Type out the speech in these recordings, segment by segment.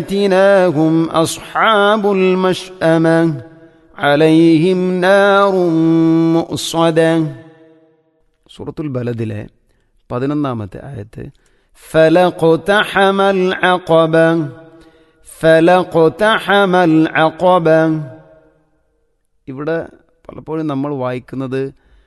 يأتناهم أصحاب المشأمة عليهم نار مؤصدة സൂറത്തുൽ ബലദിലെ പതിനൊന്നാമത്തെ ആയത്ത് ഫലഖുതഹമൽ അഖബ ഫലഖുതഹമൽ അഖബ ഇവിടെ പലപ്പോഴും നമ്മൾ വായിക്കുന്നത്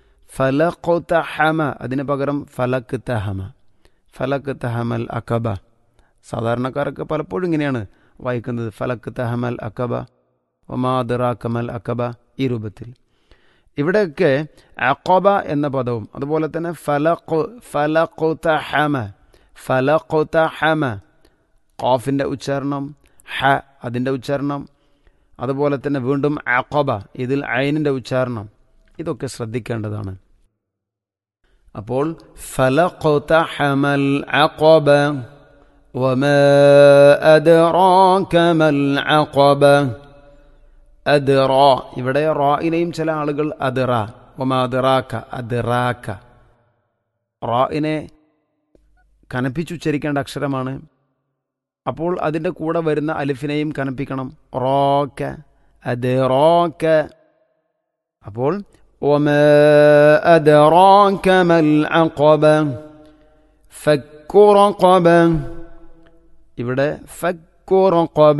ഫലഖുതഹമ അതിന് പകരം ഫലക്ക് തഹമ ഫലക്ക് തഹമൽ അക്കബ സാധാരണക്കാരൊക്കെ പലപ്പോഴും ഇങ്ങനെയാണ് വായിക്കുന്നത് ഫലക്ക് തഹമൽ അക്കബ ഒമാദിറാക്കമൽ അക്കബ ഈ രൂപത്തിൽ ഇവിടെയൊക്കെ അക്കബ എന്ന പദവും അതുപോലെ തന്നെ ഫലഖു ഫലഖുതഹമ ഫലഖുതഹമ ഖാഫിൻ്റെ ഉച്ചാരണം ഹ അതിൻ്റെ ഉച്ചാരണം അതുപോലെ തന്നെ വീണ്ടും അക്കബ ഇതിൽ ഐനിൻ്റെ ഉച്ചാരണം ഇതൊക്കെ ശ്രദ്ധിക്കേണ്ടതാണ് അപ്പോൾ ഫലഖുതഹമൽ അഖബ وما أدراك ما العقبة أدرا ഇവിടെ റായിനെയും ചില ആളുകൾ അദറ ഒമാ അദറാക്ക അദറാക്ക റായിനെ കനപ്പിച്ചുച്ചരിക്കേണ്ട അക്ഷരമാണ് അപ്പോൾ അതിൻ്റെ കൂടെ വരുന്ന അലിഫിനെയും കനപ്പിക്കണം റോക്ക അത് റോക്ക അപ്പോൾ وما أدراك ما العقبة فك رقبة ഇവിടെ ഫക്കു റൊക്കബ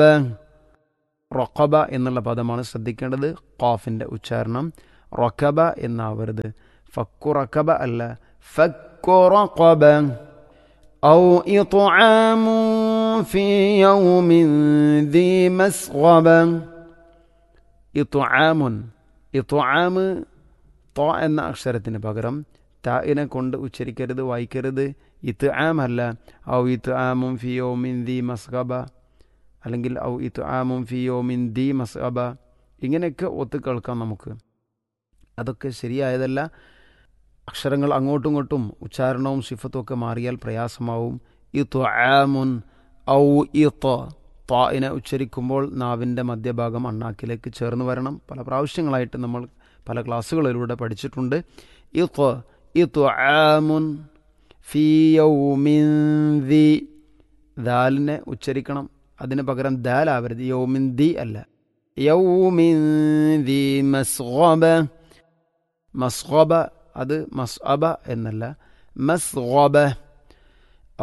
റൊക്കബ എന്നുള്ള പദമാണ് ശ്രദ്ധിക്കേണ്ടത് ഖാഫിൻ്റെ ഉച്ചാരണം റൊക്കബ എന്നാവരുത് ഫക്കു റക്കബ അല്ല ഫക്കു റൊക്കബ أو إطعام في يوم ذي مسغبة إطعام إطعام ത എന്ന അക്ഷരത്തിന് പകരം തായിനെ കൊണ്ട് ഉച്ചരിക്കരുത് വായിക്കരുത് ഇത്ത് ആം അല്ല ഔ ഇത്ത് ആമും ഫിയോമിൻ ദി മസ്ഹബ അല്ലെങ്കിൽ ഔ ഇത്ത് ആമും ഫിയോമിൻ ദി മസ്ഹബ ഇങ്ങനെയൊക്കെ ഒത്തു കേൾക്കാം നമുക്ക് അതൊക്കെ ശരിയായതല്ല അക്ഷരങ്ങൾ അങ്ങോട്ടും ഇങ്ങോട്ടും ഉച്ചാരണവും സിഫത്തും ഒക്കെ മാറിയാൽ പ്രയാസമാവും ഇത്ത് ആമുൻ ഔ ഇത്ത് തായിനെ ഉച്ചരിക്കുമ്പോൾ നാവിൻ്റെ മധ്യഭാഗം അണ്ണാക്കിലേക്ക് ചേർന്ന് വരണം പല പ്രാവശ്യങ്ങളായിട്ട് നമ്മൾ പല ക്ലാസ്സുകളിലൂടെ പഠിച്ചിട്ടുണ്ട് ഇത്ത് ഇത്ത് ആമുൻ ഫി യൗമിൻ ദി ദാലിനെ ഉച്ചരിക്കണം അതിന് പകരം ദാലാവരുത് യൗമിൻ ദി അല്ല യൗമിൻ ദി മസ്ഗബ മസ്ഗബ അത് മസ്അബ എന്നല്ല മസ്ഗബ